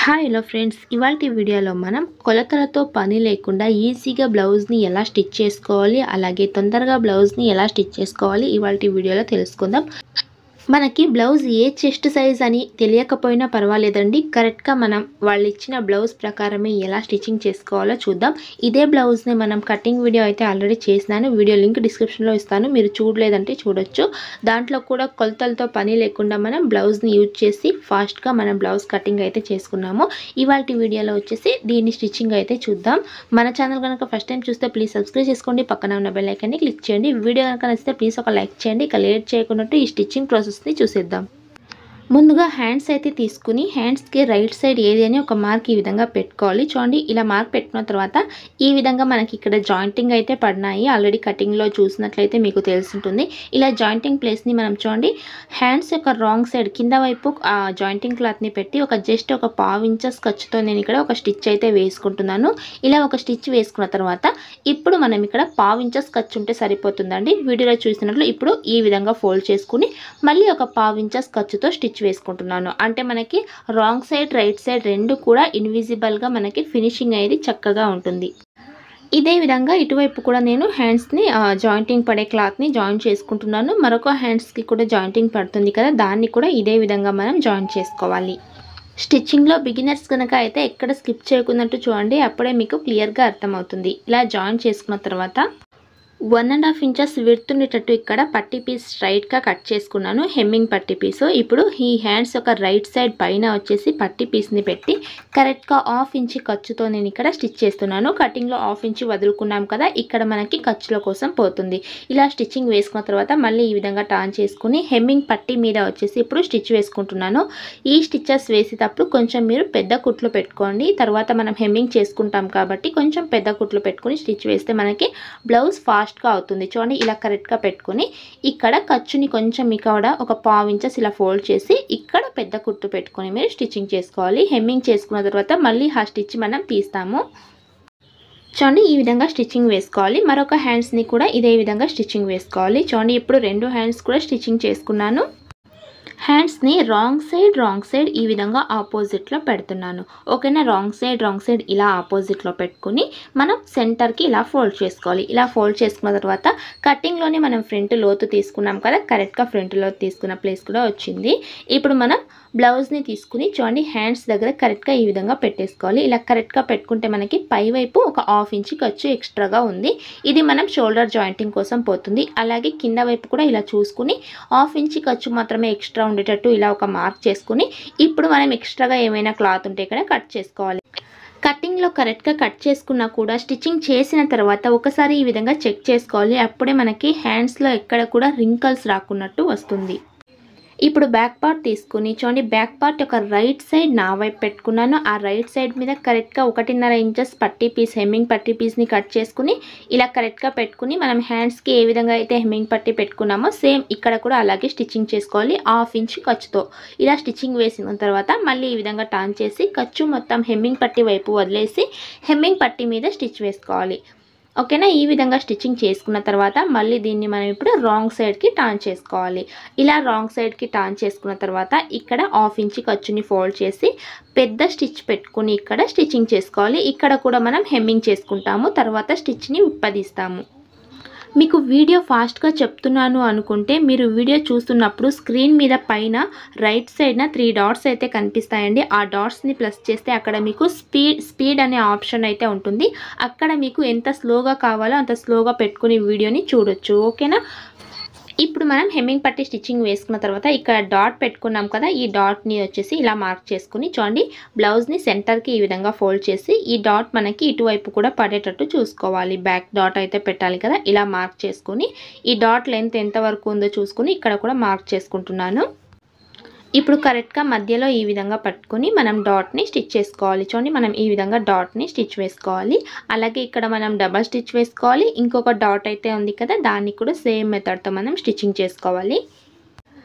hi hello friends ఇవాళ వీడియోలో మనం కొలతలతో పని లేకుండా ఈజీగా బ్లౌజ్ని ఎలా స్టిచ్ చేసుకోవాలి అలాగే తొందరగా బ్లౌజ్ని ఎలా స్టిచ్ చేసుకోవాలి ఇవాళ వీడియోలో తెలుసుకుందాం మనకి బ్లౌజ్ ఏ చెస్ట్ సైజ్ అని తెలియకపోయినా పర్వాలేదండి కరెక్ట్గా మనం వాళ్ళు ఇచ్చిన బ్లౌజ్ ప్రకారమే ఎలా స్టిచ్చింగ్ చేసుకోవాలో చూద్దాం ఇదే బ్లౌజ్ని మనం కటింగ్ వీడియో అయితే ఆల్రెడీ చేసినాను వీడియో లింక్ డిస్క్రిప్షన్లో ఇస్తాను మీరు చూడలేదంటే చూడొచ్చు దాంట్లో కూడా కొలతలతో పని లేకుండా మనం బ్లౌజ్ని యూజ్ చేసి ఫాస్ట్గా మనం బ్లౌజ్ కటింగ్ అయితే చేసుకున్నాము ఇవాళ వీడియోలో వచ్చేసి దీన్ని స్టిచ్చింగ్ అయితే చూద్దాం మన ఛానల్ కనుక ఫస్ట్ టైం చూస్తే ప్లీజ్ సబ్స్క్రైబ్ చేసుకోండి పక్కన ఉన్న బెల్ ఐకాన్ని క్లిక్ చేయండి వీడియో కనుక నచ్చితే ప్లీజ్ ఒక లైక్ చేయండి ఇక లేట్ చేయకున్నట్టు ఈ స్టిచ్చింగ్ ప్రాసెస్ని చూసేద్దాం ముందుగా హ్యాండ్స్ అయితే తీసుకుని హ్యాండ్స్కి రైట్ సైడ్ ఏది అని ఒక మార్క్ ఈ విధంగా పెట్టుకోవాలి చూడండి ఇలా మార్క్ పెట్టుకున్న తర్వాత ఈ విధంగా మనకి ఇక్కడ జాయింటింగ్ అయితే పడినాయి ఆల్రెడీ కటింగ్లో చూసినట్లయితే మీకు తెలుసుంటుంది ఇలా జాయింటింగ్ ప్లేస్ని మనం చూడండి హ్యాండ్స్ యొక్క రాంగ్ సైడ్ కింద వైపు ఆ జాయింటింగ్ క్లాత్ని పెట్టి ఒక జస్ట్ ఒక పావు ఇంచెస్ ఖర్చుతో నేను ఇక్కడ ఒక స్టిచ్ అయితే వేసుకుంటున్నాను ఇలా ఒక స్టిచ్ వేసుకున్న తర్వాత ఇప్పుడు మనం ఇక్కడ పావు ఇంచెస్ ఖర్చు ఉంటే సరిపోతుందండి వీడియోలో చూసినట్లు ఇప్పుడు ఈ విధంగా ఫోల్డ్ చేసుకుని మళ్ళీ ఒక పావు ఇంచెస్ ఖర్చుతో స్టిచ్ వేసుకుంటున్నాను అంటే మనకి రాంగ్ సైడ్ రైట్ సైడ్ రెండు కూడా ఇన్విజిబుల్గా మనకి ఫినిషింగ్ అనేది చక్కగా ఉంటుంది ఇదే విధంగా ఇటువైపు కూడా నేను హ్యాండ్స్ని జాయింటింగ్ పడే క్లాత్ని జాయిన్ చేసుకుంటున్నాను మరొక హ్యాండ్స్కి కూడా జాయింటింగ్ పడుతుంది కదా దాన్ని కూడా ఇదే విధంగా మనం జాయిన్ చేసుకోవాలి స్టిచ్చింగ్లో బిగినర్స్ కనుక అయితే ఎక్కడ స్కిప్ చేయకున్నట్టు చూడండి అప్పుడే మీకు క్లియర్గా అర్థమవుతుంది ఇలా జాయిన్ చేసుకున్న తర్వాత వన్ అండ్ హాఫ్ ఇంచెస్ విడుతుండేటట్టు ఇక్కడ పట్టి పీస్ స్ట్రైట్గా కట్ చేసుకున్నాను హెమ్మింగ్ పట్టి పీసు ఇప్పుడు ఈ హ్యాండ్స్ ఒక రైట్ సైడ్ పైన వచ్చేసి పట్టి పీస్ని పెట్టి కరెక్ట్గా హాఫ్ ఇంచ్ ఖర్చుతో నేను ఇక్కడ స్టిచ్ చేస్తున్నాను కటింగ్లో హాఫ్ ఇంచ్ వదులుకున్నాం కదా ఇక్కడ మనకి ఖర్చుల కోసం పోతుంది ఇలా స్టిచ్చింగ్ వేసుకున్న తర్వాత మళ్ళీ ఈ విధంగా టర్న్ చేసుకుని హెమ్మింగ్ పట్టి మీద వచ్చేసి ఇప్పుడు స్టిచ్ వేసుకుంటున్నాను ఈ స్టిచ్చెస్ వేసేటప్పుడు కొంచెం మీరు పెద్ద కుట్లు పెట్టుకోండి తర్వాత మనం హెమ్మింగ్ చేసుకుంటాం కాబట్టి కొంచెం పెద్ద కుట్లు పెట్టుకుని స్టిచ్ వేస్తే మనకి బ్లౌజ్ ఫాస్ట్ ఫాస్ట్గా అవుతుంది చూడండి ఇలా కరెక్ట్గా పెట్టుకుని ఇక్కడ ఖర్చుని కొంచెం ఇక్కడ ఒక పావు ఇంచెస్ ఇలా ఫోల్డ్ చేసి ఇక్కడ పెద్ద కుట్టు పెట్టుకొని మీరు స్టిచ్చింగ్ చేసుకోవాలి హెమ్మింగ్ చేసుకున్న తర్వాత మళ్ళీ ఆ స్టిచ్ మనం తీస్తాము చూడండి ఈ విధంగా స్టిచ్చింగ్ వేసుకోవాలి మరొక హ్యాండ్స్ని కూడా ఇదే విధంగా స్టిచ్చింగ్ వేసుకోవాలి చూడండి ఇప్పుడు రెండు హ్యాండ్స్ కూడా స్టిచ్చింగ్ చేసుకున్నాను హ్యాండ్స్ని రాంగ్ సైడ్ రాంగ్ సైడ్ ఈ విధంగా ఆపోజిట్లో పెడుతున్నాను ఓకేనా రాంగ్ సైడ్ రాంగ్ సైడ్ ఇలా ఆపోజిట్లో పెట్టుకుని మనం సెంటర్కి ఇలా ఫోల్డ్ చేసుకోవాలి ఇలా ఫోల్డ్ చేసుకున్న తర్వాత కటింగ్లోనే మనం ఫ్రంట్ లోతు తీసుకున్నాం కదా కరెక్ట్గా ఫ్రంట్ లోతు తీసుకున్న ప్లేస్ కూడా వచ్చింది ఇప్పుడు మనం బ్లౌజ్ని తీసుకుని చూడండి హ్యాండ్స్ దగ్గర కరెక్ట్గా ఈ విధంగా పెట్టేసుకోవాలి ఇలా కరెక్ట్గా పెట్టుకుంటే మనకి పై వైపు ఒక హాఫ్ ఇంచ్ ఖర్చు ఎక్స్ట్రాగా ఉంది ఇది మనం షోల్డర్ జాయింటింగ్ కోసం పోతుంది అలాగే కింద వైపు కూడా ఇలా చూసుకుని హాఫ్ ఇంచ్ ఖర్చు మాత్రమే ఎక్స్ట్రా ఉండేటట్టు ఇలా ఒక మార్క్ చేసుకుని ఇప్పుడు మనం ఎక్స్ట్రాగా ఏమైనా క్లాత్ ఉంటే ఇక్కడ కట్ చేసుకోవాలి కటింగ్లో కరెక్ట్గా కట్ చేసుకున్నా కూడా స్టిచ్చింగ్ చేసిన తర్వాత ఒకసారి ఈ విధంగా చెక్ చేసుకోవాలి అప్పుడే మనకి హ్యాండ్స్లో ఎక్కడ కూడా రింకల్స్ రాకున్నట్టు వస్తుంది ఇప్పుడు బ్యాక్ పార్ట్ తీసుకుని చూడండి బ్యాక్ పార్ట్ యొక్క రైట్ సైడ్ నా వైపు పెట్టుకున్నాను ఆ రైట్ సైడ్ మీద కరెక్ట్గా ఒకటిన్నర ఇంచెస్ పట్టీ పీస్ హెమ్మింగ్ పట్టీ పీస్ని కట్ చేసుకుని ఇలా కరెక్ట్గా పెట్టుకుని మనం హ్యాండ్స్కి ఏ విధంగా అయితే హెమ్మింగ్ పట్టీ పెట్టుకున్నామో సేమ్ ఇక్కడ కూడా అలాగే స్టిచ్చింగ్ చేసుకోవాలి హాఫ్ ఇంచ్ ఖర్చుతో ఇలా స్టిచ్చింగ్ వేసిన తర్వాత మళ్ళీ ఈ విధంగా టర్న్ చేసి ఖర్చు మొత్తం హెమ్మింగ్ పట్టీ వైపు వదిలేసి హెమ్మింగ్ పట్టీ మీద స్టిచ్ వేసుకోవాలి ఓకేనా ఈ విధంగా స్టిచ్చింగ్ చేసుకున్న తర్వాత మళ్ళీ దీన్ని మనం ఇప్పుడు రాంగ్ సైడ్కి టర్న్ చేసుకోవాలి ఇలా రాంగ్ సైడ్కి టర్న్ చేసుకున్న తర్వాత ఇక్కడ హాఫ్ ఇంచ్ ఖర్చుని ఫోల్డ్ చేసి పెద్ద స్టిచ్ పెట్టుకుని ఇక్కడ స్టిచ్చింగ్ చేసుకోవాలి ఇక్కడ కూడా మనం హెమ్మింగ్ చేసుకుంటాము తర్వాత స్టిచ్ని ఉప్పదీస్తాము మీకు వీడియో ఫాస్ట్గా చెప్తున్నాను అనుకుంటే మీరు వీడియో చూస్తున్నప్పుడు స్క్రీన్ మీద పైన రైట్ సైడ్న త్రీ డాట్స్ అయితే కనిపిస్తాయండి ఆ డాట్స్ని ప్లస్ చేస్తే అక్కడ మీకు స్పీడ్ స్పీడ్ అనే ఆప్షన్ అయితే ఉంటుంది అక్కడ మీకు ఎంత స్లోగా కావాలో అంత స్లోగా పెట్టుకుని వీడియోని చూడొచ్చు ఓకేనా ఇప్పుడు మనం హెమ్మింగ్ పట్టి స్టిచ్చింగ్ వేసుకున్న తర్వాత ఇక్కడ డాట్ పెట్టుకున్నాం కదా ఈ డాట్ని వచ్చేసి ఇలా మార్క్ చేసుకుని చూడండి బ్లౌజ్ని సెంటర్కి ఈ విధంగా ఫోల్డ్ చేసి ఈ డాట్ మనకి ఇటువైపు కూడా పడేటట్టు చూసుకోవాలి బ్యాక్ డాట్ అయితే పెట్టాలి కదా ఇలా మార్క్ చేసుకుని ఈ డాట్ లెంత్ ఎంత వరకు ఉందో చూసుకుని ఇక్కడ కూడా మార్క్ చేసుకుంటున్నాను ఇప్పుడు కరెక్ట్గా మధ్యలో ఈ విధంగా పట్టుకొని మనం డాట్ని స్టిచ్ చేసుకోవాలి చూడండి మనం ఈ విధంగా డాట్ని స్టిచ్ వేసుకోవాలి అలాగే ఇక్కడ మనం డబల్ స్టిచ్ వేసుకోవాలి ఇంకొక డాట్ అయితే ఉంది కదా దాన్ని కూడా సేమ్ మెథడ్తో మనం స్టిచ్చింగ్ చేసుకోవాలి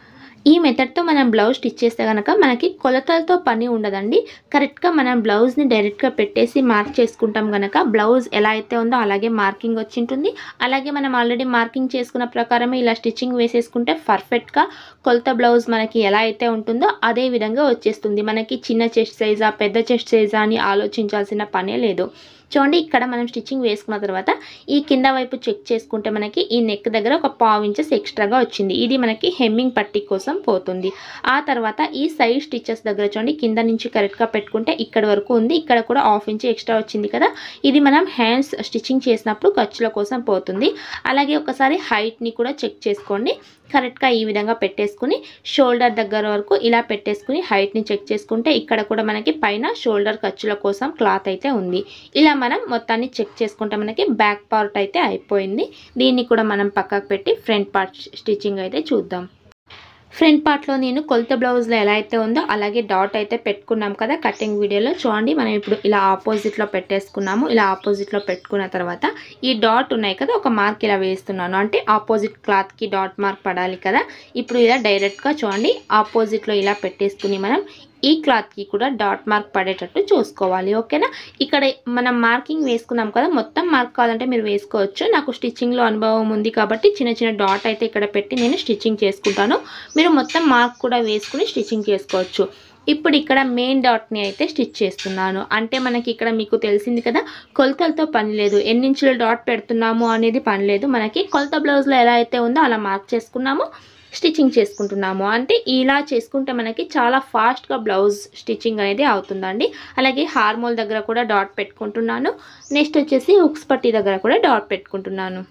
ఈ మెథడ్తో మనం బ్లౌజ్ స్టిచ్ చేస్తే కనుక మనకి కొలతలతో పని ఉండదండి కరెక్ట్గా మనం బ్లౌజ్ని డైరెక్ట్గా పెట్టేసి మార్క్ చేసుకుంటాం కనుక బ్లౌజ్ ఎలా అయితే ఉందో అలాగే మార్కింగ్ వచ్చి ఉంటుంది అలాగే మనం ఆల్రెడీ మార్కింగ్ చేసుకున్న ప్రకారమే ఇలా స్టిచ్చింగ్ వేసేసుకుంటే పర్ఫెక్ట్గా కొలత బ్లౌజ్ మనకి ఎలా అయితే ఉంటుందో అదే విధంగా వచ్చేస్తుంది మనకి చిన్న చెస్ట్ సైజా పెద్ద చెస్ట్ సైజా అని ఆలోచించాల్సిన పనే లేదు చూడండి ఇక్కడ మనం స్టిచ్చింగ్ వేసుకున్న తర్వాత ఈ కింద వైపు చెక్ చేసుకుంటే మనకి ఈ నెక్ దగ్గర ఒక పావు ఇంచెస్ ఎక్స్ట్రాగా వచ్చింది ఇది మనకి హెమ్మింగ్ పట్టి కోసం పోతుంది ఆ తర్వాత ఈ సైడ్ స్టిచెస్ దగ్గర చూడండి కింద నుంచి కరెక్ట్గా పెట్టుకుంటే ఇక్కడ వరకు ఉంది ఇక్కడ కూడా హాఫ్ ఇంచ్ ఎక్స్ట్రా వచ్చింది కదా ఇది మనం హ్యాండ్స్ స్టిచ్చింగ్ చేసినప్పుడు ఖర్చుల కోసం పోతుంది అలాగే ఒకసారి హైట్ని కూడా చెక్ చేసుకోండి కరెక్ట్గా ఈ విధంగా పెట్టేసుకుని షోల్డర్ దగ్గర వరకు ఇలా పెట్టేసుకుని హైట్ని చెక్ చేసుకుంటే ఇక్కడ కూడా మనకి పైన షోల్డర్ ఖర్చుల కోసం క్లాత్ అయితే ఉంది ఇలా మనం మొత్తాన్ని చెక్ చేసుకుంటే మనకి బ్యాక్ పార్ట్ అయితే అయిపోయింది దీన్ని కూడా మనం పక్కకు పెట్టి ఫ్రంట్ పార్ట్ స్టిచ్చింగ్ అయితే చూద్దాం ఫ్రంట్ పార్ట్లో నేను కొలత బ్లౌజ్లో ఎలా అయితే ఉందో అలాగే డాట్ అయితే పెట్టుకున్నాం కదా కటింగ్ వీడియోలో చూడండి మనం ఇప్పుడు ఇలా ఆపోజిట్లో పెట్టేసుకున్నాము ఇలా ఆపోజిట్లో పెట్టుకున్న తర్వాత ఈ డాట్ ఉన్నాయి కదా ఒక మార్క్ ఇలా వేస్తున్నాను అంటే ఆపోజిట్ క్లాత్కి డాట్ మార్క్ పడాలి కదా ఇప్పుడు ఇలా డైరెక్ట్గా చూడండి ఆపోజిట్లో ఇలా పెట్టేసుకుని మనం ఈ క్లాత్కి కూడా డాట్ మార్క్ పడేటట్టు చూసుకోవాలి ఓకేనా ఇక్కడ మనం మార్కింగ్ వేసుకున్నాం కదా మొత్తం మార్క్ కావాలంటే మీరు వేసుకోవచ్చు నాకు స్టిచ్చింగ్లో అనుభవం ఉంది కాబట్టి చిన్న చిన్న డాట్ అయితే ఇక్కడ పెట్టి నేను స్టిచ్చింగ్ చేసుకుంటాను మీరు మొత్తం మార్క్ కూడా వేసుకుని స్టిచ్చింగ్ చేసుకోవచ్చు ఇప్పుడు ఇక్కడ మెయిన్ డాట్ని అయితే స్టిచ్ చేస్తున్నాను అంటే మనకి ఇక్కడ మీకు తెలిసింది కదా కొలతలతో పని లేదు ఎన్నించుల డాట్ పెడుతున్నాము అనేది పని లేదు మనకి కొలత బ్లౌజ్లో ఎలా అయితే ఉందో అలా మార్క్ చేసుకున్నాము స్టిచ్చింగ్ చేసుకుంటున్నాము అంటే ఇలా చేసుకుంటే మనకి చాలా ఫాస్ట్గా బ్లౌజ్ స్టిచ్చింగ్ అనేది అవుతుందండి అలాగే హార్మోల్ దగ్గర కూడా డాట్ పెట్టుకుంటున్నాను నెక్స్ట్ వచ్చేసి హుక్స్ పట్టి దగ్గర కూడా డాట్ పెట్టుకుంటున్నాను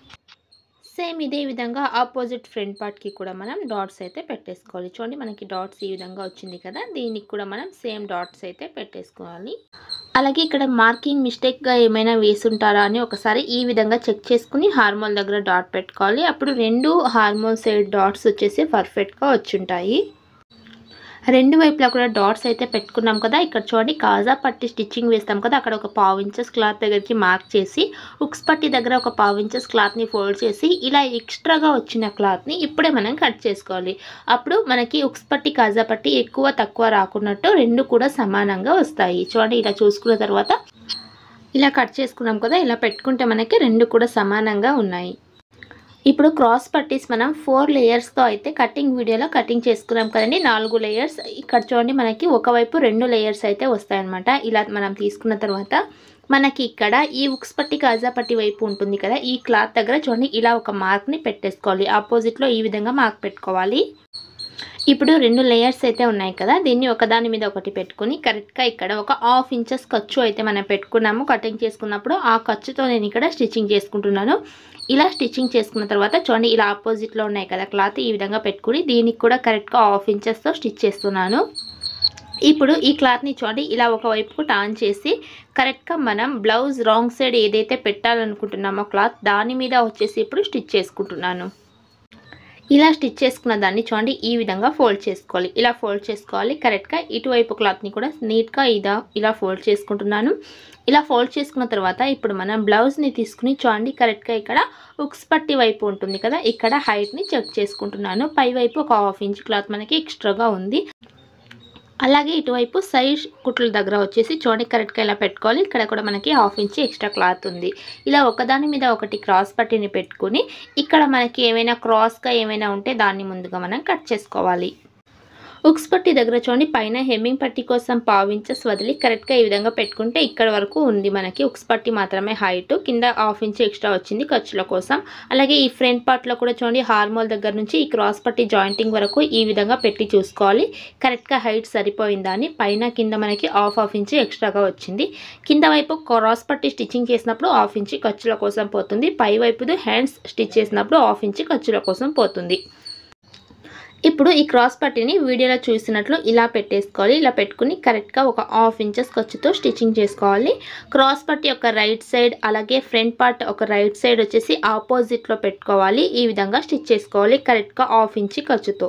సేమ్ ఇదే విధంగా ఆపోజిట్ ఫ్రంట్ పార్ట్కి కూడా మనం డాట్స్ అయితే పెట్టేసుకోవాలి చూడండి మనకి డాట్స్ ఈ విధంగా వచ్చింది కదా దీనికి కూడా మనం సేమ్ డాట్స్ అయితే పెట్టేసుకోవాలి అలాగే ఇక్కడ మార్కింగ్ మిస్టేక్గా ఏమైనా వేసుంటారా అని ఒకసారి ఈ విధంగా చెక్ చేసుకుని హార్మోల్ దగ్గర డాట్ పెట్టుకోవాలి అప్పుడు రెండు హార్మోల్ సైడ్ డాట్స్ వచ్చేసి పర్ఫెక్ట్గా వచ్చుంటాయి రెండు వైపులా కూడా డాట్స్ అయితే పెట్టుకున్నాం కదా ఇక్కడ చూడండి కాజా పట్టి స్టిచ్చింగ్ వేస్తాం కదా అక్కడ ఒక పావు ఇంచెస్ క్లాత్ దగ్గరికి మార్క్ చేసి ఉక్స్ పట్టి దగ్గర ఒక పావు ఇంచెస్ క్లాత్ని ఫోల్డ్ చేసి ఇలా ఎక్స్ట్రాగా వచ్చిన క్లాత్ని ఇప్పుడే మనం కట్ చేసుకోవాలి అప్పుడు మనకి ఉక్స్ పట్టి కాజా పట్టి ఎక్కువ తక్కువ రాకున్నట్టు రెండు కూడా సమానంగా వస్తాయి చూడండి ఇలా చూసుకున్న తర్వాత ఇలా కట్ చేసుకున్నాం కదా ఇలా పెట్టుకుంటే మనకి రెండు కూడా సమానంగా ఉన్నాయి ఇప్పుడు క్రాస్ పట్టీస్ మనం ఫోర్ లేయర్స్తో అయితే కటింగ్ వీడియోలో కటింగ్ చేసుకున్నాం కదండి నాలుగు లేయర్స్ ఇక్కడ చూడండి మనకి ఒకవైపు రెండు లేయర్స్ అయితే వస్తాయన్నమాట ఇలా మనం తీసుకున్న తర్వాత మనకి ఇక్కడ ఈ ఉక్స్ పట్టి కాజా పట్టి వైపు ఉంటుంది కదా ఈ క్లాత్ దగ్గర చూడండి ఇలా ఒక మార్క్ని పెట్టేసుకోవాలి ఆపోజిట్లో ఈ విధంగా మార్క్ పెట్టుకోవాలి ఇప్పుడు రెండు లేయర్స్ అయితే ఉన్నాయి కదా దీన్ని ఒకదాని మీద ఒకటి పెట్టుకుని కరెక్ట్గా ఇక్కడ ఒక హాఫ్ ఇంచెస్ ఖర్చు అయితే మనం పెట్టుకున్నాము కటింగ్ చేసుకున్నప్పుడు ఆ ఖర్చుతో నేను ఇక్కడ స్టిచ్చింగ్ చేసుకుంటున్నాను ఇలా స్టిచ్చింగ్ చేసుకున్న తర్వాత చూడండి ఇలా ఆపోజిట్లో ఉన్నాయి కదా క్లాత్ ఈ విధంగా పెట్టుకుని దీనికి కూడా కరెక్ట్గా హాఫ్ ఇంచెస్తో స్టిచ్ చేస్తున్నాను ఇప్పుడు ఈ క్లాత్ని చూడండి ఇలా ఒకవైపుకు టర్న్ చేసి కరెక్ట్గా మనం బ్లౌజ్ రాంగ్ సైడ్ ఏదైతే పెట్టాలనుకుంటున్నామో క్లాత్ దాని మీద వచ్చేసి ఇప్పుడు స్టిచ్ చేసుకుంటున్నాను ఇలా స్టిచ్ చేసుకున్న దాన్ని చూడండి ఈ విధంగా ఫోల్డ్ చేసుకోవాలి ఇలా ఫోల్డ్ చేసుకోవాలి కరెక్ట్గా ఇటువైపు క్లాత్ని కూడా నీట్గా ఇదా ఇలా ఫోల్డ్ చేసుకుంటున్నాను ఇలా ఫోల్డ్ చేసుకున్న తర్వాత ఇప్పుడు మనం బ్లౌజ్ని తీసుకుని చూడండి కరెక్ట్గా ఇక్కడ ఉక్స్ పట్టి వైపు ఉంటుంది కదా ఇక్కడ హైట్ని చెక్ చేసుకుంటున్నాను పై వైపు ఒక హాఫ్ ఇంచ్ క్లాత్ మనకి ఎక్స్ట్రాగా ఉంది అలాగే ఇటువైపు సైడ్ కుట్ల దగ్గర వచ్చేసి చూడండి కరెక్ట్గా ఇలా పెట్టుకోవాలి ఇక్కడ కూడా మనకి హాఫ్ ఇంచ్ ఎక్స్ట్రా క్లాత్ ఉంది ఇలా ఒకదాని మీద ఒకటి క్రాస్ పట్టిని పెట్టుకుని ఇక్కడ మనకి ఏమైనా క్రాస్గా ఏమైనా ఉంటే దాన్ని ముందుగా మనం కట్ చేసుకోవాలి ఉక్స్ పట్టి దగ్గర చూడండి పైన హెమ్మింగ్ పట్టి కోసం పావించెస్ వదిలి కరెక్ట్గా ఈ విధంగా పెట్టుకుంటే ఇక్కడ వరకు ఉంది మనకి ఉక్స్ పట్టి మాత్రమే హైట్ కింద హాఫ్ ఇంచ్ ఎక్స్ట్రా వచ్చింది ఖర్చుల కోసం అలాగే ఈ ఫ్రంట్ పార్ట్లో కూడా చూడండి హార్మోల్ దగ్గర నుంచి ఈ క్రాస్ పట్టి జాయింటింగ్ వరకు ఈ విధంగా పెట్టి చూసుకోవాలి కరెక్ట్గా హైట్ సరిపోయిందా అని పైన కింద మనకి హాఫ్ హాఫ్ ఇంచ్ ఎక్స్ట్రాగా వచ్చింది కింద వైపు క్రాస్ పట్టి స్టిచ్చింగ్ చేసినప్పుడు హాఫ్ ఇంచ్ ఖర్చుల కోసం పోతుంది పై వైపుది హ్యాండ్స్ స్టిచ్ చేసినప్పుడు హాఫ్ ఇంచ్ ఖర్చుల కోసం పోతుంది ఇప్పుడు ఈ క్రాస్ పట్టీని వీడియోలో చూసినట్లు ఇలా పెట్టేసుకోవాలి ఇలా పెట్టుకుని కరెక్ట్గా ఒక హాఫ్ ఇంచెస్ ఖర్చుతో స్టిచ్చింగ్ చేసుకోవాలి క్రాస్ పట్టి ఒక రైట్ సైడ్ అలాగే ఫ్రంట్ పార్ట్ ఒక రైట్ సైడ్ వచ్చేసి ఆపోజిట్లో పెట్టుకోవాలి ఈ విధంగా స్టిచ్ చేసుకోవాలి కరెక్ట్గా హాఫ్ ఇంచ్ ఖర్చుతో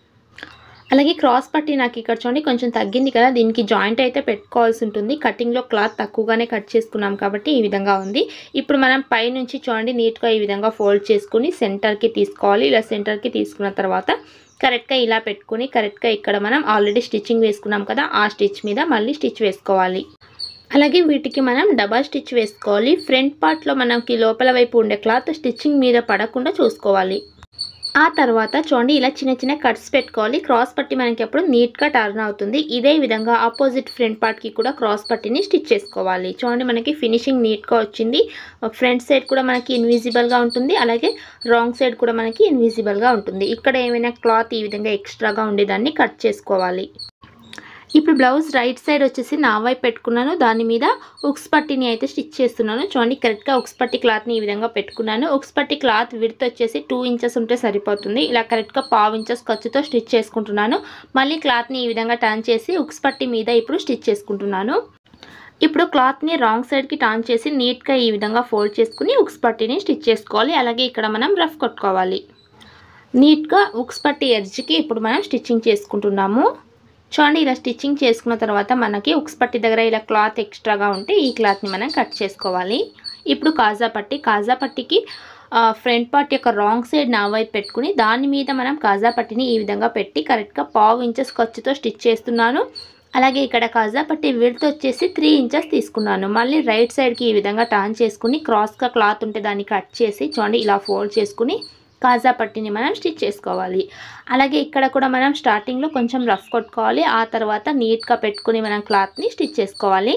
అలాగే క్రాస్ పట్టి నాకు ఇక్కడ చూడండి కొంచెం తగ్గింది కదా దీనికి జాయింట్ అయితే పెట్టుకోవాల్సి ఉంటుంది కటింగ్లో క్లాత్ తక్కువగానే కట్ చేసుకున్నాం కాబట్టి ఈ విధంగా ఉంది ఇప్పుడు మనం పై నుంచి చూడండి నీట్గా ఈ విధంగా ఫోల్డ్ చేసుకుని సెంటర్కి తీసుకోవాలి ఇలా సెంటర్కి తీసుకున్న తర్వాత కరెక్ట్గా ఇలా పెట్టుకుని కరెక్ట్గా ఇక్కడ మనం ఆల్రెడీ స్టిచ్చింగ్ వేసుకున్నాం కదా ఆ స్టిచ్ మీద మళ్ళీ స్టిచ్ వేసుకోవాలి అలాగే వీటికి మనం డబల్ స్టిచ్ వేసుకోవాలి ఫ్రంట్ పార్ట్లో మనకి లోపల వైపు ఉండే క్లాత్ స్టిచ్చింగ్ మీద పడకుండా చూసుకోవాలి ఆ తర్వాత చూడండి ఇలా చిన్న చిన్న కట్స్ పెట్టుకోవాలి క్రాస్ పట్టి మనకి ఎప్పుడు నీట్గా టర్న్ అవుతుంది ఇదే విధంగా ఆపోజిట్ ఫ్రంట్ పార్ట్కి కూడా క్రాస్ పట్టిని స్టిచ్ చేసుకోవాలి చూడండి మనకి ఫినిషింగ్ నీట్గా వచ్చింది ఫ్రంట్ సైడ్ కూడా మనకి ఇన్విజిబుల్గా ఉంటుంది అలాగే రాంగ్ సైడ్ కూడా మనకి ఇన్విజిబుల్గా ఉంటుంది ఇక్కడ ఏమైనా క్లాత్ ఈ విధంగా ఎక్స్ట్రాగా ఉండేదాన్ని కట్ చేసుకోవాలి ఇప్పుడు బ్లౌజ్ రైట్ సైడ్ వచ్చేసి నా వైపు పెట్టుకున్నాను దాని మీద ఉక్స్ పట్టిని అయితే స్టిచ్ చేస్తున్నాను చూడండి కరెక్ట్గా ఉక్స్ పట్టి క్లాత్ని ఈ విధంగా పెట్టుకున్నాను ఉక్స్ పట్టి క్లాత్ విడత్ వచ్చేసి టూ ఇంచెస్ ఉంటే సరిపోతుంది ఇలా కరెక్ట్గా పావు ఇంచెస్ ఖర్చుతో స్టిచ్ చేసుకుంటున్నాను మళ్ళీ క్లాత్ని ఈ విధంగా టర్న్ చేసి ఉక్స్ పట్టి మీద ఇప్పుడు స్టిచ్ చేసుకుంటున్నాను ఇప్పుడు క్లాత్ని రాంగ్ సైడ్కి టర్న్ చేసి నీట్గా ఈ విధంగా ఫోల్డ్ చేసుకుని ఉక్స్ పట్టిని స్టిచ్ చేసుకోవాలి అలాగే ఇక్కడ మనం రఫ్ కొట్టుకోవాలి నీట్గా ఉక్స్ పట్టి ఎడ్జ్కి ఇప్పుడు మనం స్టిచ్చింగ్ చేసుకుంటున్నాము చూడండి ఇలా స్టిచ్చింగ్ చేసుకున్న తర్వాత మనకి ఉక్స్ పట్టి దగ్గర ఇలా క్లాత్ ఎక్స్ట్రాగా ఉంటే ఈ క్లాత్ని మనం కట్ చేసుకోవాలి ఇప్పుడు కాజా పట్టి కాజా పట్టికి ఫ్రంట్ పార్ట్ యొక్క రాంగ్ సైడ్ నా వైపు పెట్టుకుని దాని మీద మనం కాజా పట్టిని ఈ విధంగా పెట్టి కరెక్ట్గా పావు ఇంచెస్ ఖర్చుతో స్టిచ్ చేస్తున్నాను అలాగే ఇక్కడ కాజా పట్టి విడత వచ్చేసి త్రీ ఇంచెస్ తీసుకున్నాను మళ్ళీ రైట్ సైడ్కి ఈ విధంగా టర్న్ చేసుకుని క్రాస్గా క్లాత్ ఉంటే దాన్ని కట్ చేసి చూడండి ఇలా ఫోల్డ్ చేసుకుని కాజా పట్టిని మనం స్టిచ్ చేసుకోవాలి అలాగే ఇక్కడ కూడా మనం స్టార్టింగ్లో కొంచెం రఫ్ కొట్టుకోవాలి ఆ తర్వాత నీట్గా పెట్టుకుని మనం క్లాత్ని స్టిచ్ చేసుకోవాలి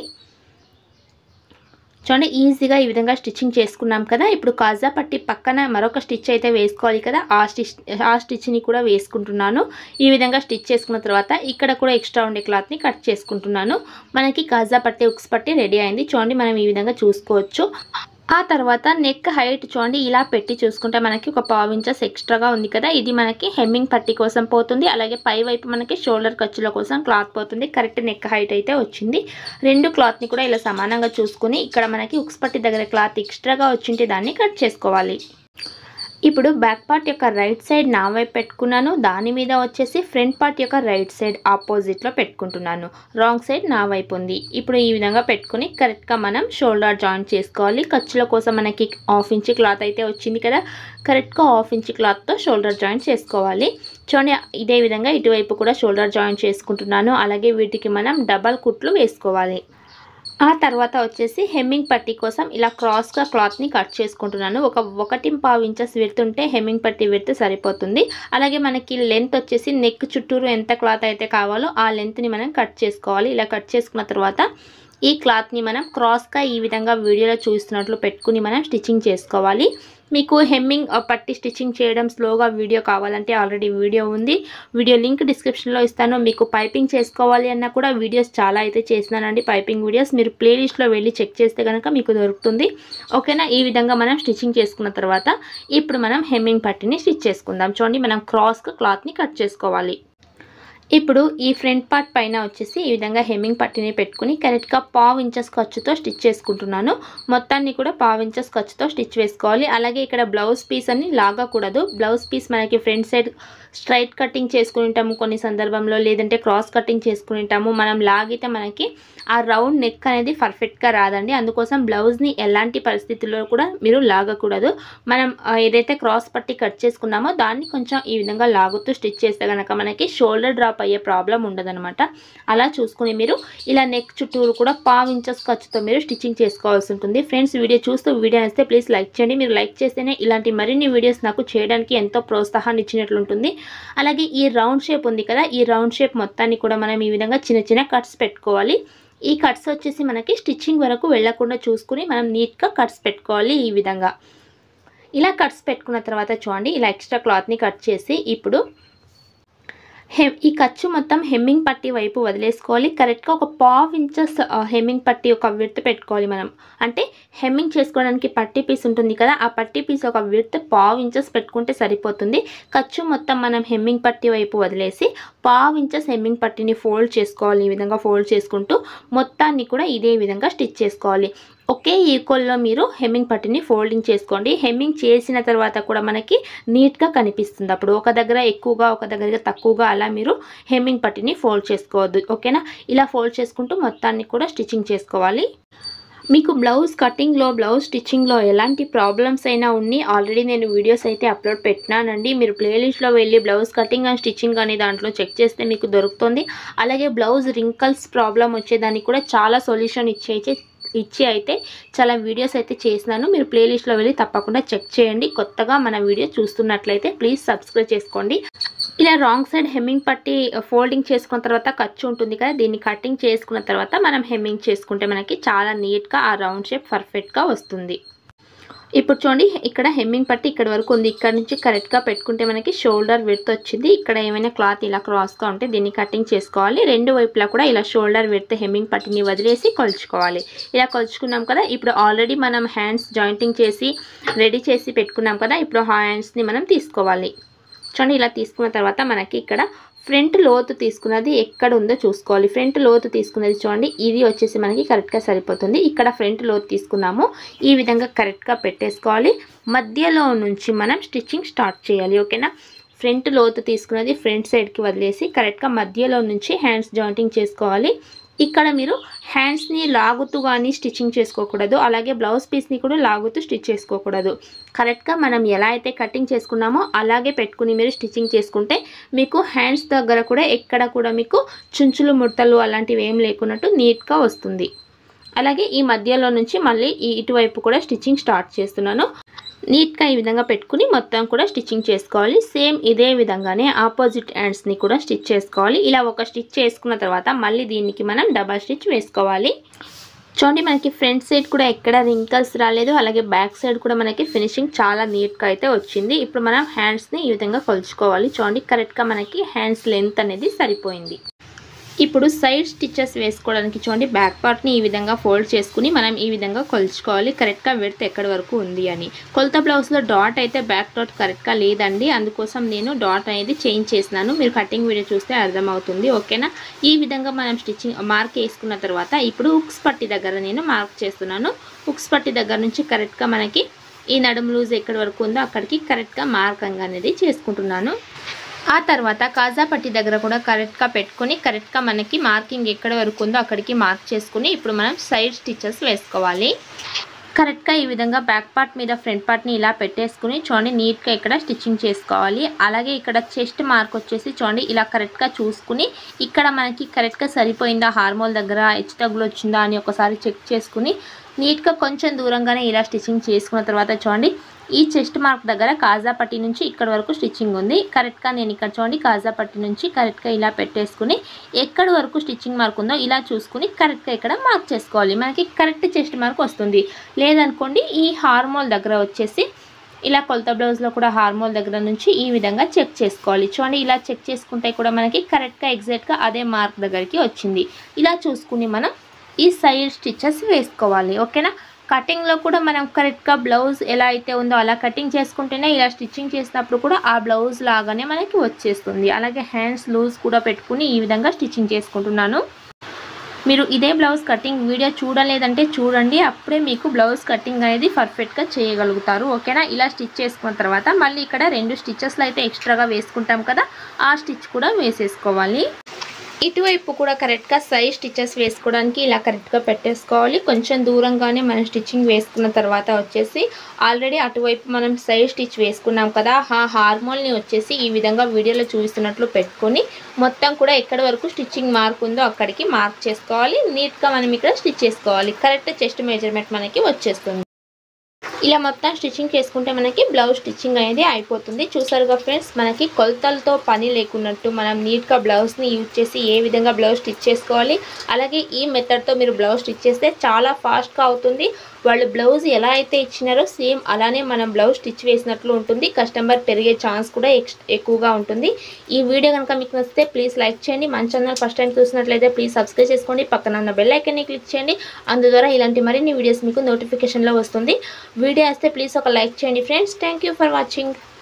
చూడండి ఈజీగా ఈ విధంగా స్టిచ్చింగ్ చేసుకున్నాం కదా ఇప్పుడు కాజా పట్టి పక్కన మరొక స్టిచ్ అయితే వేసుకోవాలి కదా ఆ స్టిచ్ ఆ స్టిచ్ని కూడా వేసుకుంటున్నాను ఈ విధంగా స్టిచ్ చేసుకున్న తర్వాత ఇక్కడ కూడా ఎక్స్ట్రా ఉండే క్లాత్ని కట్ చేసుకుంటున్నాను మనకి కాజా పట్టి ఉక్స్ పట్టి రెడీ అయింది చూడండి మనం ఈ విధంగా చూసుకోవచ్చు ఆ తర్వాత నెక్ హైట్ చూడండి ఇలా పెట్టి చూసుకుంటే మనకి ఒక పావు ఇంచెస్ ఎక్స్ట్రాగా ఉంది కదా ఇది మనకి హెమ్మింగ్ పట్టి కోసం పోతుంది అలాగే పై వైపు మనకి షోల్డర్ ఖర్చుల కోసం క్లాత్ పోతుంది కరెక్ట్ నెక్ హైట్ అయితే వచ్చింది రెండు క్లాత్ని కూడా ఇలా సమానంగా చూసుకుని ఇక్కడ మనకి ఉక్స్ పట్టి దగ్గర క్లాత్ ఎక్స్ట్రాగా వచ్చింటే దాన్ని కట్ చేసుకోవాలి ఇప్పుడు బ్యాక్ పార్ట్ యొక్క రైట్ సైడ్ నా వైపు పెట్టుకున్నాను దాని మీద వచ్చేసి ఫ్రంట్ పార్ట్ యొక్క రైట్ సైడ్ ఆపోజిట్లో పెట్టుకుంటున్నాను రాంగ్ సైడ్ నా వైపు ఉంది ఇప్పుడు ఈ విధంగా పెట్టుకుని కరెక్ట్గా మనం షోల్డర్ జాయింట్ చేసుకోవాలి ఖర్చుల కోసం మనకి హాఫ్ ఇంచ్ క్లాత్ అయితే వచ్చింది కదా కరెక్ట్గా హాఫ్ ఇంచ్ క్లాత్తో షోల్డర్ జాయింట్ చేసుకోవాలి చూడండి ఇదే విధంగా ఇటువైపు కూడా షోల్డర్ జాయింట్ చేసుకుంటున్నాను అలాగే వీటికి మనం డబల్ కుట్లు వేసుకోవాలి ఆ తర్వాత వచ్చేసి హెమ్మింగ్ పట్టీ కోసం ఇలా క్రాస్గా క్లాత్ని కట్ చేసుకుంటున్నాను ఒక ఒకటి పావు ఇంచెస్ విడుతుంటే హెమ్మింగ్ పట్టీ విడితే సరిపోతుంది అలాగే మనకి లెంత్ వచ్చేసి నెక్ చుట్టూరు ఎంత క్లాత్ అయితే కావాలో ఆ లెంత్ని మనం కట్ చేసుకోవాలి ఇలా కట్ చేసుకున్న తర్వాత ఈ క్లాత్ని మనం క్రాస్గా ఈ విధంగా వీడియోలో చూస్తున్నట్లు పెట్టుకుని మనం స్టిచ్చింగ్ చేసుకోవాలి మీకు హెమ్మింగ్ పట్టి స్టిచ్చింగ్ చేయడం స్లోగా వీడియో కావాలంటే ఆల్రెడీ వీడియో ఉంది వీడియో లింక్ డిస్క్రిప్షన్లో ఇస్తాను మీకు పైపింగ్ చేసుకోవాలి అన్నా కూడా వీడియోస్ చాలా అయితే చేసినానండి పైపింగ్ వీడియోస్ మీరు ప్లేలిస్ట్లో వెళ్ళి చెక్ చేస్తే కనుక మీకు దొరుకుతుంది ఓకేనా ఈ విధంగా మనం స్టిచ్చింగ్ చేసుకున్న తర్వాత ఇప్పుడు మనం హెమ్మింగ్ పట్టిని స్టిచ్ చేసుకుందాం చూడండి మనం క్రాస్గా క్లాత్ని కట్ చేసుకోవాలి ఇప్పుడు ఈ ఫ్రంట్ పార్ట్ పైన వచ్చేసి ఈ విధంగా హెమ్మింగ్ పట్టిని పెట్టుకుని కరెక్ట్గా పావు ఇంచెస్ ఖర్చుతో స్టిచ్ చేసుకుంటున్నాను మొత్తాన్ని కూడా పావు ఇంచెస్ ఖర్చుతో స్టిచ్ వేసుకోవాలి అలాగే ఇక్కడ బ్లౌజ్ పీస్ అని లాగకూడదు బ్లౌజ్ పీస్ మనకి ఫ్రంట్ సైడ్ స్ట్రైట్ కటింగ్ చేసుకుని ఉంటాము కొన్ని సందర్భంలో లేదంటే క్రాస్ కటింగ్ చేసుకుని ఉంటాము మనం లాగితే మనకి ఆ రౌండ్ నెక్ అనేది పర్ఫెక్ట్గా రాదండి అందుకోసం బ్లౌజ్ని ఎలాంటి పరిస్థితుల్లో కూడా మీరు లాగకూడదు మనం ఆ, ఏదైతే క్రాస్ పట్టి కట్ చేసుకున్నామో దాన్ని కొంచెం ఈ విధంగా లాగుతూ స్టిచ్ చేస్తే కనుక మనకి షోల్డర్ డ్రాప్ అయ్యే ప్రాబ్లం ఉండదన్నమాట అలా చూసుకుని మీరు ఇలా నెక్ చుట్టూరు కూడా పావు ఇంచెస్ ఖర్చుతో మీరు స్టిచ్చింగ్ చేసుకోవాల్సి ఉంటుంది ఫ్రెండ్స్ వీడియో చూస్తూ వీడియో నచ్చితే ప్లీజ్ లైక్ చేయండి మీరు లైక్ చేస్తేనే ఇలాంటి మరిన్ని వీడియోస్ నాకు చేయడానికి ఎంతో ప్రోత్సాహాన్ని ఇచ్చినట్లు ఉంటుంది అలాగే ఈ రౌండ్ షేప్ ఉంది కదా ఈ రౌండ్ షేప్ మొత్తాన్ని కూడా మనం ఈ విధంగా చిన్న చిన్న కట్స్ పెట్టుకోవాలి ఈ కట్స్ వచ్చేసి మనకి స్టిచ్చింగ్ వరకు వెళ్ళకుండా చూసుకుని మనం నీట్గా కట్స్ పెట్టుకోవాలి ఈ విధంగా ఇలా కట్స్ పెట్టుకున్న తర్వాత చూడండి ఇలా ఎక్స్ట్రా క్లాత్ని కట్ చేసి ఇప్పుడు హె ఈ ఖర్చు మొత్తం హెమ్మింగ్ పట్టి వైపు వదిలేసుకోవాలి కరెక్ట్గా ఒక పావు ఇంచెస్ హెమ్మింగ్ పట్టి ఒక విడత పెట్టుకోవాలి మనం అంటే హెమ్మింగ్ చేసుకోవడానికి పట్టి పీస్ ఉంటుంది కదా ఆ పట్టి పీస్ ఒక విడత పావు ఇంచెస్ పెట్టుకుంటే సరిపోతుంది ఖర్చు మొత్తం మనం హెమ్మింగ్ పట్టి వైపు వదిలేసి పావు ఇంచెస్ హెమ్మింగ్ పట్టిని ఫోల్డ్ చేసుకోవాలి ఈ విధంగా ఫోల్డ్ చేసుకుంటూ మొత్తాన్ని కూడా ఇదే విధంగా స్టిచ్ చేసుకోవాలి ఒకే ఈక్వల్లో మీరు హెమ్మింగ్ పట్టిని ఫోల్డింగ్ చేసుకోండి హెమ్మింగ్ చేసిన తర్వాత కూడా మనకి నీట్గా కనిపిస్తుంది అప్పుడు ఒక దగ్గర ఎక్కువగా ఒక దగ్గర తక్కువగా అలా మీరు హెమ్మింగ్ పట్టిని ఫోల్డ్ చేసుకోవద్దు ఓకేనా ఇలా ఫోల్డ్ చేసుకుంటూ మొత్తాన్ని కూడా స్టిచ్చింగ్ చేసుకోవాలి మీకు బ్లౌజ్ కటింగ్లో బ్లౌజ్ స్టిచ్చింగ్లో ఎలాంటి ప్రాబ్లమ్స్ అయినా ఉన్ని ఆల్రెడీ నేను వీడియోస్ అయితే అప్లోడ్ పెట్టినానండి మీరు ప్లేలిస్ట్లో వెళ్ళి బ్లౌజ్ కటింగ్ అండ్ స్టిచ్చింగ్ అనే దాంట్లో చెక్ చేస్తే మీకు దొరుకుతుంది అలాగే బ్లౌజ్ రింకల్స్ ప్రాబ్లం వచ్చేదానికి కూడా చాలా సొల్యూషన్ ఇచ్చే ఇచ్చి అయితే చాలా వీడియోస్ అయితే చేసినాను మీరు ప్లేలిస్ట్లో వెళ్ళి తప్పకుండా చెక్ చేయండి కొత్తగా మన వీడియో చూస్తున్నట్లయితే ప్లీజ్ సబ్స్క్రైబ్ చేసుకోండి ఇలా రాంగ్ సైడ్ హెమ్మింగ్ పట్టి ఫోల్డింగ్ చేసుకున్న తర్వాత ఖర్చు ఉంటుంది కదా దీన్ని కటింగ్ చేసుకున్న తర్వాత మనం హెమ్మింగ్ చేసుకుంటే మనకి చాలా నీట్గా ఆ రౌండ్ షేప్ పర్ఫెక్ట్గా వస్తుంది ఇప్పుడు చూడండి ఇక్కడ హెమ్మింగ్ పట్టి ఇక్కడ వరకు ఉంది ఇక్కడ నుంచి కరెక్ట్గా పెట్టుకుంటే మనకి షోల్డర్ విడ్త్ వచ్చింది ఇక్కడ ఏమైనా క్లాత్ ఇలా క్రాస్గా ఉంటే దీన్ని కటింగ్ చేసుకోవాలి రెండు వైపులా కూడా ఇలా షోల్డర్ విడ్త్ హెమ్మింగ్ పట్టిని వదిలేసి కొలుచుకోవాలి ఇలా కొలుచుకున్నాం కదా ఇప్పుడు ఆల్రెడీ మనం హ్యాండ్స్ జాయింటింగ్ చేసి రెడీ చేసి పెట్టుకున్నాం కదా ఇప్పుడు హ్యాండ్స్ని మనం తీసుకోవాలి చూడండి ఇలా తీసుకున్న తర్వాత మనకి ఇక్కడ ఫ్రంట్ లోతు తీసుకున్నది ఎక్కడ ఉందో చూసుకోవాలి ఫ్రంట్ లోతు తీసుకున్నది చూడండి ఇది వచ్చేసి మనకి కరెక్ట్గా సరిపోతుంది ఇక్కడ ఫ్రంట్ లోతు తీసుకున్నాము ఈ విధంగా కరెక్ట్గా పెట్టేసుకోవాలి మధ్యలో నుంచి మనం స్టిచ్చింగ్ స్టార్ట్ చేయాలి ఓకేనా ఫ్రంట్ లోతు తీసుకున్నది ఫ్రంట్ సైడ్కి వదిలేసి కరెక్ట్గా మధ్యలో నుంచి హ్యాండ్స్ జాయింటింగ్ చేసుకోవాలి ఇక్కడ మీరు హ్యాండ్స్ని లాగుతూ కానీ స్టిచ్చింగ్ చేసుకోకూడదు అలాగే బ్లౌజ్ పీస్ని కూడా లాగుతూ స్టిచ్ చేసుకోకూడదు కరెక్ట్గా మనం ఎలా అయితే కటింగ్ చేసుకున్నామో అలాగే పెట్టుకుని మీరు స్టిచ్చింగ్ చేసుకుంటే మీకు హ్యాండ్స్ దగ్గర కూడా ఎక్కడ కూడా మీకు చుంచులు ముడతలు అలాంటివి ఏం లేకున్నట్టు నీట్గా వస్తుంది అలాగే ఈ మధ్యలో నుంచి మళ్ళీ ఈ ఇటువైపు కూడా స్టిచ్చింగ్ స్టార్ట్ చేస్తున్నాను నీట్గా ఈ విధంగా పెట్టుకుని మొత్తం కూడా స్టిచ్చింగ్ చేసుకోవాలి సేమ్ ఇదే విధంగానే ఆపోజిట్ హ్యాండ్స్ని కూడా స్టిచ్ చేసుకోవాలి ఇలా ఒక స్టిచ్ చేసుకున్న తర్వాత మళ్ళీ దీనికి మనం డబల్ స్టిచ్ వేసుకోవాలి చూడండి మనకి ఫ్రంట్ సైడ్ కూడా ఎక్కడ రింకల్స్ రాలేదు అలాగే బ్యాక్ సైడ్ కూడా మనకి ఫినిషింగ్ చాలా నీట్గా అయితే వచ్చింది ఇప్పుడు మనం హ్యాండ్స్ని ఈ విధంగా కొలుచుకోవాలి చూడండి కరెక్ట్గా మనకి హ్యాండ్స్ లెంత్ అనేది సరిపోయింది ఇప్పుడు సైడ్ స్టిచెస్ వేసుకోవడానికి చూడండి బ్యాక్ పార్ట్ని ఈ విధంగా ఫోల్డ్ చేసుకుని మనం ఈ విధంగా కొలుచుకోవాలి కరెక్ట్గా విడత ఎక్కడి వరకు ఉంది అని కొలత బ్లౌజ్లో డాట్ అయితే బ్యాక్ డాట్ కరెక్ట్గా లేదండి అందుకోసం నేను డాట్ అనేది చేంజ్ చేసినాను మీరు కటింగ్ వీడియో చూస్తే అర్థమవుతుంది ఓకేనా ఈ విధంగా మనం స్టిచ్చింగ్ మార్క్ వేసుకున్న తర్వాత ఇప్పుడు ఉక్స్ పట్టి దగ్గర నేను మార్క్ చేస్తున్నాను ఉక్స్ పట్టి దగ్గర నుంచి కరెక్ట్గా మనకి ఈ నడుము లూజ్ ఎక్కడి వరకు ఉందో అక్కడికి కరెక్ట్గా మార్కంగ్ అనేది చేసుకుంటున్నాను ఆ తర్వాత కాజా పట్టి దగ్గర కూడా కరెక్ట్గా పెట్టుకొని కరెక్ట్గా మనకి మార్కింగ్ ఎక్కడ వరకు ఉందో అక్కడికి మార్క్ చేసుకుని ఇప్పుడు మనం సైడ్ స్టిచెస్ వేసుకోవాలి కరెక్ట్గా ఈ విధంగా బ్యాక్ పార్ట్ మీద ఫ్రంట్ పార్ట్ని ఇలా పెట్టేసుకుని చూడండి నీట్గా ఇక్కడ స్టిచ్చింగ్ చేసుకోవాలి అలాగే ఇక్కడ చెస్ట్ మార్క్ వచ్చేసి చూడండి ఇలా కరెక్ట్గా చూసుకుని ఇక్కడ మనకి కరెక్ట్గా సరిపోయిందా హార్మోల్ దగ్గర హెచ్చు తగ్గులు వచ్చిందా అని ఒకసారి చెక్ చేసుకుని నీట్గా కొంచెం దూరంగానే ఇలా స్టిచ్చింగ్ చేసుకున్న తర్వాత చూడండి ఈ చెస్ట్ మార్క్ దగ్గర కాజా పట్టి నుంచి ఇక్కడ వరకు స్టిచ్చింగ్ ఉంది కరెక్ట్గా నేను ఇక్కడ చూడండి కాజా పట్టి నుంచి కరెక్ట్గా ఇలా పెట్టేసుకుని ఎక్కడి వరకు స్టిచ్చింగ్ మార్క్ ఉందో ఇలా చూసుకుని కరెక్ట్గా ఇక్కడ మార్క్ చేసుకోవాలి మనకి కరెక్ట్ చెస్ట్ మార్క్ వస్తుంది లేదనుకోండి ఈ హార్మోల్ దగ్గర వచ్చేసి ఇలా కొలత బ్లౌజ్లో కూడా హార్మోల్ దగ్గర నుంచి ఈ విధంగా చెక్ చేసుకోవాలి చూడండి ఇలా చెక్ చేసుకుంటే కూడా మనకి కరెక్ట్గా ఎగ్జాక్ట్గా అదే మార్క్ దగ్గరికి వచ్చింది ఇలా చూసుకుని మనం ఈ సైడ్ స్టిచెస్ వేసుకోవాలి ఓకేనా కటింగ్లో కూడా మనం కరెక్ట్గా బ్లౌజ్ ఎలా అయితే ఉందో అలా కటింగ్ చేసుకుంటేనే ఇలా స్టిచ్చింగ్ చేసినప్పుడు కూడా ఆ బ్లౌజ్ లాగానే మనకి వచ్చేస్తుంది అలాగే హ్యాండ్స్ లూజ్ కూడా పెట్టుకుని ఈ విధంగా స్టిచ్చింగ్ చేసుకుంటున్నాను మీరు ఇదే బ్లౌజ్ కటింగ్ వీడియో చూడలేదంటే చూడండి అప్పుడే మీకు బ్లౌజ్ కటింగ్ అనేది పర్ఫెక్ట్గా చేయగలుగుతారు ఓకేనా ఇలా స్టిచ్ చేసుకున్న తర్వాత మళ్ళీ ఇక్కడ రెండు స్టిచ్చెస్లు అయితే ఎక్స్ట్రాగా వేసుకుంటాం కదా ఆ స్టిచ్ కూడా వేసేసుకోవాలి ఇటువైపు కూడా కరెక్ట్గా సైజ్ స్టిచెస్ వేసుకోవడానికి ఇలా కరెక్ట్గా పెట్టేసుకోవాలి కొంచెం దూరంగానే మనం స్టిచ్చింగ్ వేసుకున్న తర్వాత వచ్చేసి ఆల్రెడీ అటువైపు మనం సైడ్ స్టిచ్ వేసుకున్నాం కదా ఆ హార్మోల్ని వచ్చేసి ఈ విధంగా వీడియోలో చూపిస్తున్నట్లు పెట్టుకొని మొత్తం కూడా ఎక్కడి వరకు స్టిచ్చింగ్ మార్క్ ఉందో అక్కడికి మార్క్ చేసుకోవాలి నీట్గా మనం ఇక్కడ స్టిచ్ చేసుకోవాలి కరెక్ట్ చెస్ట్ మెజర్మెంట్ మనకి వచ్చేస్తుంది ఇలా మొత్తం స్టిచ్చింగ్ చేసుకుంటే మనకి బ్లౌజ్ స్టిచ్చింగ్ అనేది అయిపోతుంది చూసారుగా ఫ్రెండ్స్ మనకి కొలతలతో పని లేకున్నట్టు మనం నీట్గా బ్లౌజ్ని యూజ్ చేసి ఏ విధంగా బ్లౌజ్ స్టిచ్ చేసుకోవాలి అలాగే ఈ మెథడ్తో మీరు బ్లౌజ్ స్టిచ్ చేస్తే చాలా ఫాస్ట్గా అవుతుంది వాళ్ళు బ్లౌజ్ ఎలా అయితే ఇచ్చినారో సేమ్ అలానే మనం బ్లౌజ్ స్టిచ్ వేసినట్లు ఉంటుంది కస్టమర్ పెరిగే ఛాన్స్ కూడా ఎక్స్ ఎక్కువగా ఉంటుంది ఈ వీడియో కనుక మీకు నచ్చితే ప్లీజ్ లైక్ చేయండి మన ఛానల్ ఫస్ట్ టైం చూసినట్లయితే ప్లీజ్ సబ్స్క్రైబ్ చేసుకోండి పక్కన ఉన్న బెల్ ఐకన్ని క్లిక్ చేయండి అందు ద్వారా ఇలాంటి మరిన్ని వీడియోస్ మీకు నోటిఫికేషన్లో వస్తుంది వీడియో వస్తే ప్లీజ్ ఒక లైక్ చేయండి ఫ్రెండ్స్ థ్యాంక్ ఫర్ వాచింగ్